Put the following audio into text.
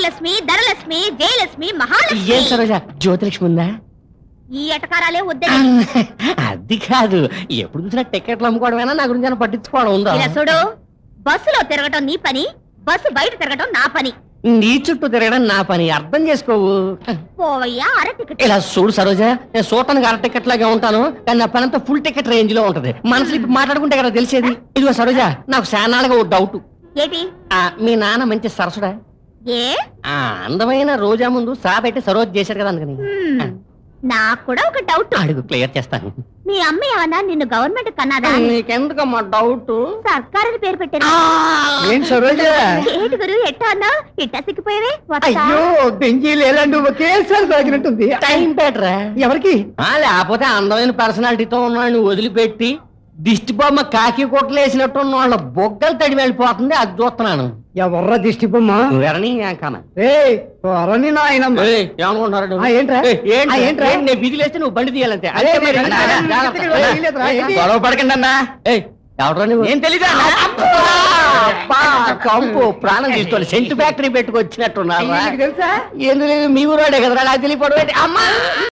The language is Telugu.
భాగ్యలక్ష్మి ధనలక్ష్మి జయలక్ష్మి ఏం మహాలక్ష్మి సరోజ జ్యోతిలక్ష్మి ఉందా ఈ ఎటకారాలే వద్దని అది కాదు ఎప్పుడు చూసినా టికెట్లు అమ్ముకోవడమేనా నా గురించి ఏమైనా పట్టించుకోవడం ఉందా ఇలా చూడు బస్సులో తిరగటం నీ పని బస్సు బయట తిరగటం నా పని నీ చుట్టూ తిరగడం నా పని అర్థం చేసుకోవు పోవయ్యా అర టికెట్ ఇలా చూడు సరోజ నేను చూడటానికి అర టికెట్ లాగా ఉంటాను కానీ నా పని అంతా ఫుల్ టికెట్ రేంజ్ లో ఉంటది మనసులో ఇప్పుడు మాట్లాడుకుంటే కదా తెలిసేది ఇదిగో సరోజ నాకు శానాలుగా ఓ డౌట్ ఏంటి మీ నాన్న మంచి సరసుడా ఏ ఆ అందమైన రోజా ముందు సా పెట్టి సరోజ్ చేశారు కదా అందుకని హ్మ్. నాకు కూడా ఒక డౌట్ అడుగు క్లియర్ చేస్తాను మీ అమ్మ ఏమన్నా నిన్ను గవర్నమెంట్ కన్నాదా నీకెందుకమ్మా డౌట్ సర్కారు పేరు పెట్టారు ఏం సరోజ ఏంటి గురు ఎట్టా అన్నా ఇట్టా సిక్కిపోయావే వస్తా. అయ్యో బెంజీ లేదండి ఒకేసారి తాగినట్టుంది టైం బెటరా ఎవరికి ఆ, లేకపోతే అందమైన పర్సనాలిటీతో ఉన్నాడు వదిలిపెట్టి దిష్టి బొమ్మ కాకి కొట్టలేసినట్టు ఉన్న వాళ్ళ బొగ్గలు తడి వెళ్ళిపోతుంది అది చూస్తున్నాను ఎవర్రా దిష్టి బొమ్మ నువ్వెరని కామ ఏ త్వరని నాయనమ్మ ఏమనుకుంటున్నాడు ఆ, ఏంట్రా? ఆ, ఏంట్రా? నేను బిజిలేస్తే నువ్వు బండి తీయాలంతే అదే అంతే మరి. మరి. జాగ్రత్త, అన్నా, జాగ్రత్త. అన్నా, ఏం లేదురా, ఏంటి? గొడవ పడకండి అన్నా ఏయ్, ఎవడ్రా నువ్వు ఏం తెలీదా? అబ్బా, అబ్బా, కంపు ప్రాణం తీసుకోవాలి సెంట్ ఫ్యాక్టరీ పెట్టుకొచ్చినట్టున్నారా నీకు తెలుసా ఎందుకు లేదు మీ ఊరాడే కదరా నాకు తెలియపడవేంటి అమ్మా